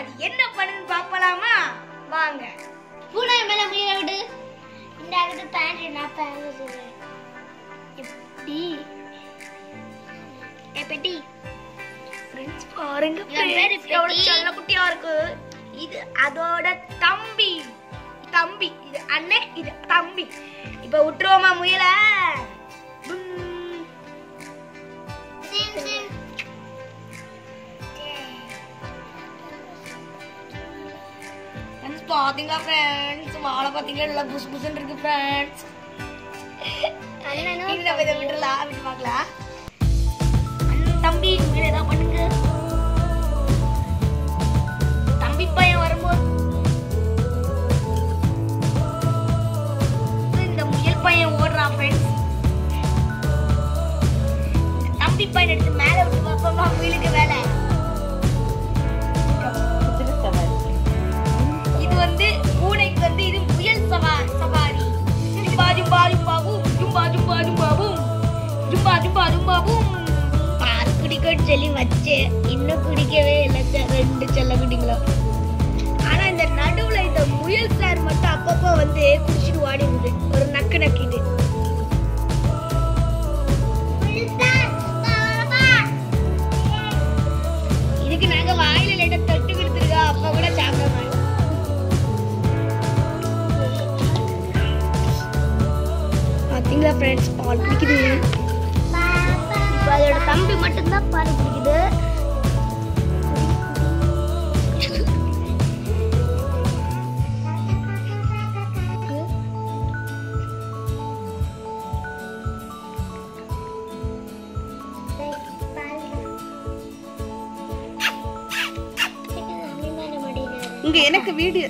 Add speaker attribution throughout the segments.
Speaker 1: அது என்ன பண்ணுன்னு பார்ப்பலாமா வாங்க
Speaker 2: பூனை மேல முயல விடு இந்த அடுத்து பேண்ட் நான் பேண்ட் சொல்றேன் எப்படி ஏ பெட்டி
Speaker 1: Friends, பாருங்க
Speaker 2: இவன் பேரு
Speaker 1: friends, எவ்வளவு
Speaker 2: பெட்டி.
Speaker 1: செல்ல குட்டியா இருக்கு இது அதோட தம்பி தம்பி இது அண்ணன் இது தம்பி இப்ப விட்டுருவோமா முயல
Speaker 2: சிம் சிம்
Speaker 1: ஃப்ரெண்ட்ஸ் பாத்தீங்களா ஃப்ரெண்ட்ஸ் வாழை பாத்தீங்களா நல்லா புஸ் புஸ்ன்னு இருக்கு ஃப்ரெண்ட்ஸ்
Speaker 2: அண்ணனும்
Speaker 1: இது நம்ம இதை விட்டுலாம் விட்டு பார்க்கலாம் அண்ணன் தம்பி முயல ஏதாவது பண்ணுங்க தம்பி பையன் வரும்போது இந்த முயல் பையன் ஓடுறான் ஃப்ரெண்ட்ஸ் தம்பி பையன் எடுத்து மேல விட்டு பார்ப்போமா முயலுக்கு வேலை இது வந்து பூனைக்கு வந்து இது முயல் சவா சவாரி ஜும்பா ஜும்பா ஜும்பாவும் ஜும்பா ஜும்பா ஜும்பாவும் ஜும்பா ஜும்பா ஜும்பாவும் பால் குடிக்கன்னு சொல்லி வச்சேன் இன்னும் குடிக்கவே இல்லை செ- ரெண்டு செல்ல குட்டிங்களும் ஆனா இந்த நடுவுல இந்த முயல் சார் மட்டும் அப்பப்போ வந்து குடிச்சிட்டு ஓடிடுது ஒரு நக்கு நக்கிட்டு இதுக்கு நாங்க வாயில லைட்டா தொட்டு கொடுத்துருக்கோம் அப்ப கூட சாப்பிட மாட்டோம் பாத்தீங்களா ஃப்ரெண்ட்ஸ் பால் குடிக்குது இப்போ அதோட தம்பி மட்டும்தான் பால் குடிக்குது இங்க எனக்கு வீடு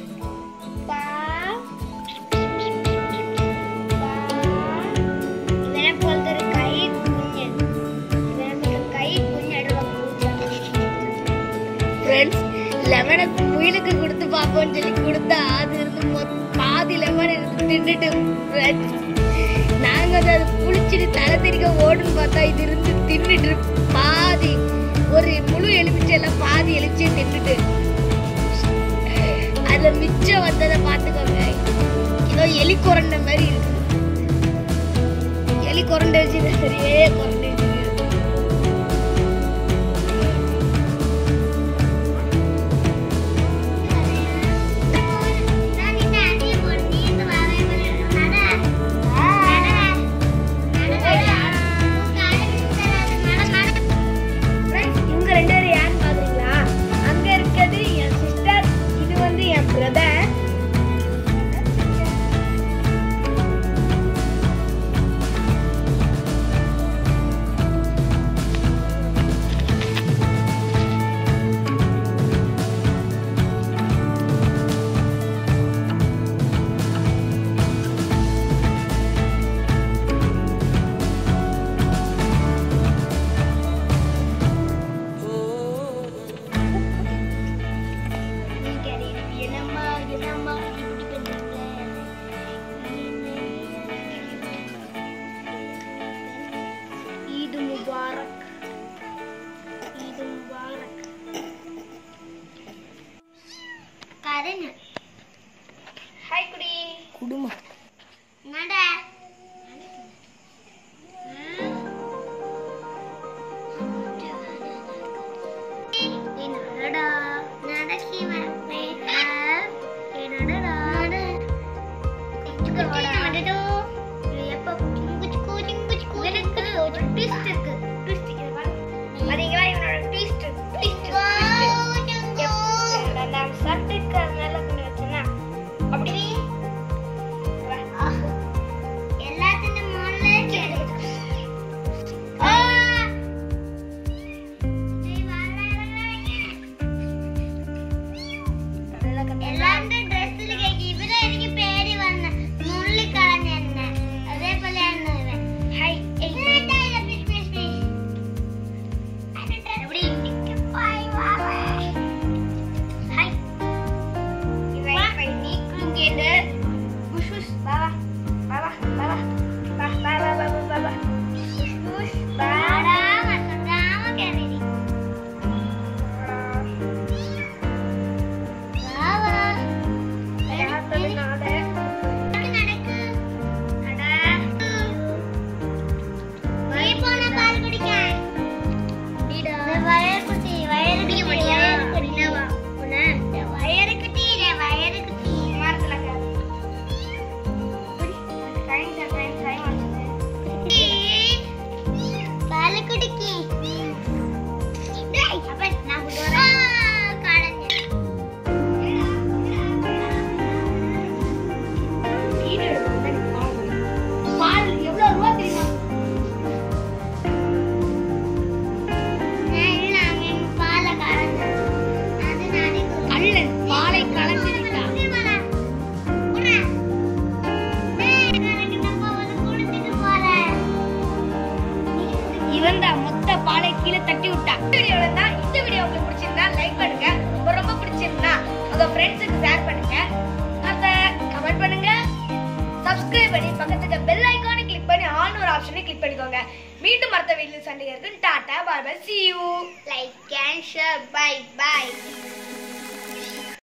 Speaker 1: ஃப்ரெண்ட்ஸ் லெமனை முயலுக்கு கொடுத்து பார்ப்போம்னு சொல்லி கொடுத்தா அது இருந்து மொத்- பாதி லெமன் இருந்து தின்னுட்டு ஃப்ரெண்ட்ஸ் நாங்க அதை அது புளிச்சிட்டு தலை தெறிக்க ஓடுன்னு பார்த்தா இது இருந்து தின்னுட்டு இருக்கு. பாதி ஒரு முழு எலுமிச்சை எல்லாம் பாதி எலுமிச்சை தின்னுட்டு அதுல மிச்சம் வந்ததை பார்த்துக்கோங்க ஏதோ எலி குரண்ட மாதிரி இருக்கு எலி குரண்டை வச்சு சரியே குரண்டை வச்சு Friends, இவங்க ரெண்டு பேரும் யாருன்னு பாக்குறீங்களா அங்க இருக்கிறது என் சிஸ்டர் இது வந்து என் பிரதர் என்னம்மா என்னம்மா இப்படி பண்றீங்களே ஈது முபாரக் ஈது முபாரக்
Speaker 2: கரண்
Speaker 1: ஹாய் குடி குடுமா
Speaker 2: நட நடடா நடக்கி நடடா எப்ப குச்சி குச்சி குச்சி குச்சி ஒரு ட்விஸ்ட் இருக்கு
Speaker 1: ட்விஸ்ட் இருக்கு பாருங்க பாத்தீங்களா இவனோட ட்விஸ்ட் ட்விஸ்ட் நான் சட்டுக்கு மேல கொண்டு வச்சேன்னா அப்படி வா. பாலை கலந்து விட்டான் இவன் தான் மொத்த பாலை கீழே தட்டி விட்டான் இந்த வீடியோல தான் இந்த வீடியோ உங்களுக்கு பிடிச்சிருந்தா லைக் பண்ணுங்க ரொம்ப ரொம்ப பிடிச்சிருந்தா உங்க ஃப்ரெண்ட்ஸுக்கு ஷேர் பண்ணுங்க அத கமெண்ட் பண்ணுங்க சப்ஸ்கிரைப் பண்ணி பக்கத்துக்கு பெல் ஐகானை கிளிக் பண்ணி ஆல் ஒரு ஆப்ஷனை கிளிக் பண்ணிக்கோங்க மீண்டும் அடுத்த வீடியோ சண்டை இருக்கு டாடா பாய் பாய் see you
Speaker 2: Like and share. Bye bye.